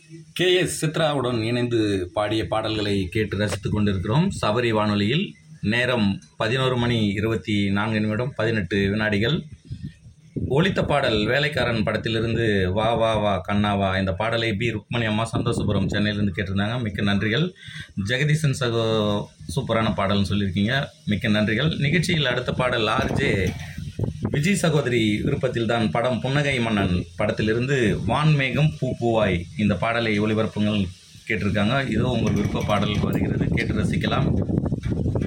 K S சித்ராவுடன் இணைந்து பாடிய பாடல்களை கேட்டு ரசித்துக் கொண்டிருக்கிறோம் சபரி வானொலியில் நேரம் பதினோரு மணி இருபத்தி நான்கு நிமிடம் பதினெட்டு வினாடிகள் ஒலித்த பாடல் வேலைக்காரன் படத்திலிருந்து வா வா வா கண்ணா வா இந்த பாடலை பி ருக்மணி அம்மா சந்தோஷபுரம் சென்னையிலேருந்து கேட்டிருந்தாங்க மிக்க நன்றிகள் ஜெகதீசன் சகோ சூப்பரான பாடல்னு சொல்லியிருக்கீங்க மிக்க நன்றிகள் நிகழ்ச்சியில் அடுத்த பாடல் ஆர்ஜே விஜய் சகோதரி விருப்பத்தில் தான் படம் புன்னகை மன்னன் படத்திலிருந்து வான்மேகம் பூ பூவாய் இந்த பாடலை ஒளிபரப்புங்கள் கேட்டிருக்காங்க இதோ உங்கள் விருப்ப பாடல் வருகிறது கேட்டு ரசிக்கலாம்